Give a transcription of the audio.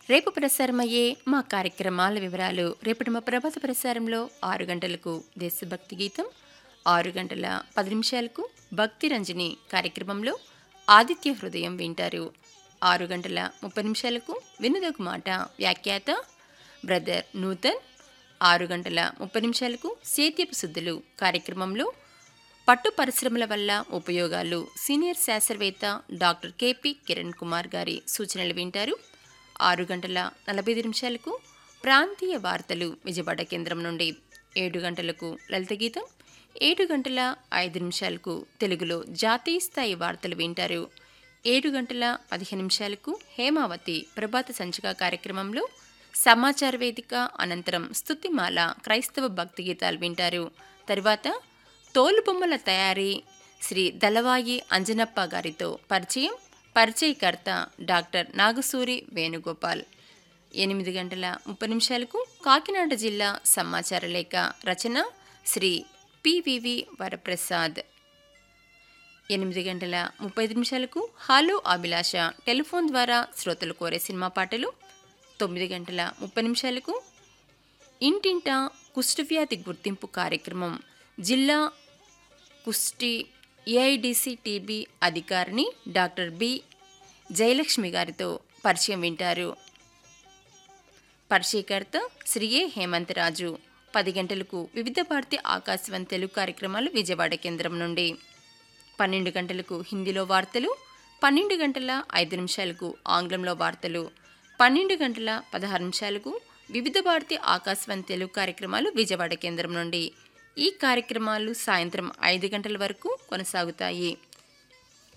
రేపు ప్రసారమయ్యే మా కార్యక్రమాల వివరాలు రేపటి మా ప్రభాత ప్రసారంలో ఆరు గంటలకు దేశభక్తి గీతం ఆరు గంటల పది నిమిషాలకు భక్తి రంజని కార్యక్రమంలో ఆదిత్య హృదయం వింటారు ఆరు గంటల ముప్పై నిమిషాలకు వినదొక మాట వ్యాఖ్యాత బ్రదర్ నూతన్ ఆరు గంటల ముప్పై నిమిషాలకు సేద్యపు శుద్ధులు కార్యక్రమంలో పట్టు పరిశ్రమల వల్ల ఉపయోగాలు సీనియర్ శాస్త్రవేత్త డాక్టర్ కేపి కిరణ్ కుమార్ గారి సూచనలు వింటారు ఆరు గంటల నలభై ఐదు నిమిషాలకు ప్రాంతీయ వార్తలు విజయవాడ కేంద్రం నుండి ఏడు గంటలకు లలిత గీతం ఏడు గంటల ఐదు నిమిషాలకు తెలుగులో జాతీయ స్థాయి వార్తలు వింటారు ఏడు గంటల పదిహేను నిమిషాలకు హేమావతి ప్రభాత సంచిక కార్యక్రమంలో సమాచార వేదిక అనంతరం స్తుతిమాల క్రైస్తవ భక్తి గీతాలు వింటారు తరువాత తోలుబొమ్మల తయారీ శ్రీ దళవాయి అంజనప్ప గారితో పరిచయం పరిచయకర్త డాక్టర్ నాగసూరి వేణుగోపాల్ ఎనిమిది గంటల ముప్పై నిమిషాలకు కాకినాడ జిల్లా సమాచార లేఖ రచన శ్రీ పివివి వరప్రసాద్ ఎనిమిది గంటల ముప్పై ఐదు నిమిషాలకు హలో అభిలాష టెలిఫోన్ ద్వారా శ్రోతలు కోరే సినిమా పాటలు తొమ్మిది గంటల ముప్పై నిమిషాలకు ఇంటింట కుష్ఠవ్యాధి గుర్తింపు కార్యక్రమం జిల్లా కుష్టి ఏఐడిసి టీబీ అధికారిని డాక్టర్ బి జయలక్ష్మి గారితో పరిచయం వింటారు పరిచయకర్త శ్రీ ఏ హేమంతరాజు పది గంటలకు వివిధ భారతి ఆకాశవాణి తెలుగు కార్యక్రమాలు విజయవాడ కేంద్రం నుండి పన్నెండు గంటలకు హిందీలో వార్తలు పన్నెండు గంటల ఐదు నిమిషాలకు ఆంగ్లంలో వార్తలు పన్నెండు గంటల పదహారు నిమిషాలకు వివిధ భారతి ఆకాశవాణి తెలుగు కార్యక్రమాలు విజయవాడ కేంద్రం నుండి ఈ కార్యక్రమాలు సాయంత్రం ఐదు గంటల వరకు కొనసాగుతాయి